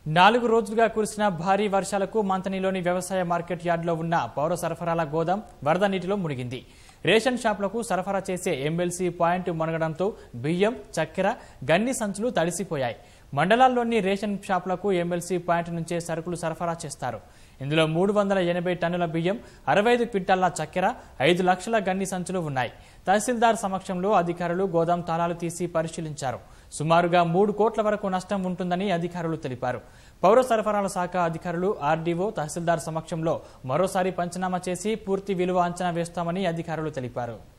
నాలుగు రోజులుగా కురిసిన భారీ వర్షాలకు మంతనిలోని వ్యవసాయ మార్కెట్ యార్డులో ఉన్న పౌర సరఫరాల గోదాం వరద నీటిలో మునిగింది రేషన్ షాపులకు సరఫరా చేసే ఎమ్మెల్సీ పాయింట్ మునగడంతో బియ్యం చక్కెర గన్ని సంచులు తడిసిపోయాయి మండలాల్లోని రేషన్ షాపులకు ఎమ్మెల్సీ పాయింట్ నుంచే సరుకులు సరఫరా చేస్తారు ఇందులో మూడు వందల ఎనభై టన్నుల బియ్యం అరవై ఐదు క్వింటాళ్ల చక్కెర ఐదు లక్షల గన్ని సంచులు ఉన్నాయి తహసీల్దార్ సమక్షంలో అధికారులు గోదాం తాళాలు తీసి పరిశీలించారు సుమారుగా మూడు కోట్ల వరకు నష్టం ఉంటుందని అధికారులు తెలిపారు పౌర సరఫరాల శాఖ అధికారులు ఆర్డీఓ తహసీల్దార్ సమక్షంలో మరోసారి పంచనామా చేసి పూర్తి విలువ అంచనా వేస్తామని అధికారులు తెలిపారు